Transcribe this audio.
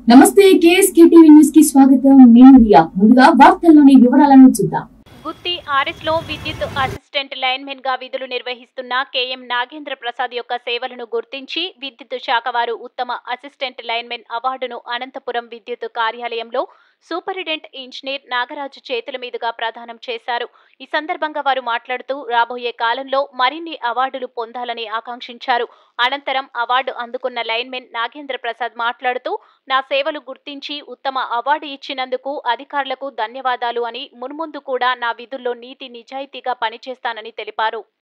నమస్తే KSK TV news కి స్వాగతం నేను రియా ముందుగా వార్తల్లోని వివరాలను చూద్దాం గుత్తి ఆర్ఎస్ లో విద్యుత్ అసిస్టెంట్ లైన్మెన్ గా విధులు నిర్వహిస్తున్న కెఎం నాగేంద్ర ప్రసాద్ యొక్క సేవలను గుర్తించి విద్యుత్ శాఖ వారు ఉత్తమ అసిస్టెంట్ లైన్మెన్ అవార్డును అనంతపురం విద్యుత్ కార్యాలయంలో సూపరింటెండెంట్ ఇంజనీర్ నాగరాజు చేతుల మీదుగా ప్రదానం చేశారు ఈ సందర్భంగా వారు మాట్లాడుతూ రాబోయే కాలంలో మరిన్ని అవార్డులు పొందాలని ఆకాంక్షించారు అనంతరం అవార్డు అందుకున్న లైన్మెన్ నాగేంద్ర ప్రసాద్ మాట్లాడుతూ నా సేవలు గుర్తించి ఉత్తమ అవార్డు ఇచ్చినందుకు అధికారులకు ధన్యవాదాలు అని మున్ముందు కూడా నా విధుల్లో నీతి నిజాయితీగా పనిచేస్తానని తెలిపారు